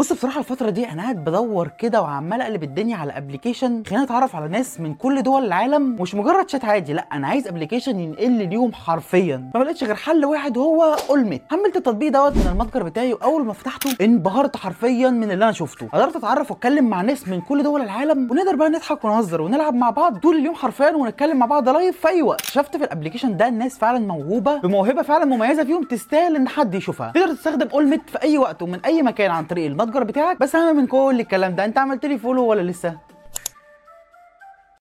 بص بصراحه الفتره دي انا قاعد بدور كده وعمال اقلب الدنيا على ابلكيشن خلينا اتعرف على ناس من كل دول العالم مش مجرد شات عادي لا انا عايز ابلكيشن ينقل لي اليوم حرفيا ما لقيتش غير حل واحد هو اولميت حملت التطبيق دوت من المتجر بتاعي واول ما فتحته انبهرت حرفيا من اللي انا شفته قدرت اتعرف واتكلم مع ناس من كل دول العالم ونقدر بقى نضحك ونهزر ونلعب مع بعض طول اليوم حرفيا ونتكلم مع بعض لايف في اي وقت شفت في الابلكيشن ده الناس فعلا موهوبه بموهبه فعلا مميزه فيهم تستاهل ان حد يشوفها تقدر تستخدم اولميت في اي وقت ومن اي مكان عن طريق المتجر بتاعك بس اهم من كل الكلام ده انت عملت لي فولو ولا لسه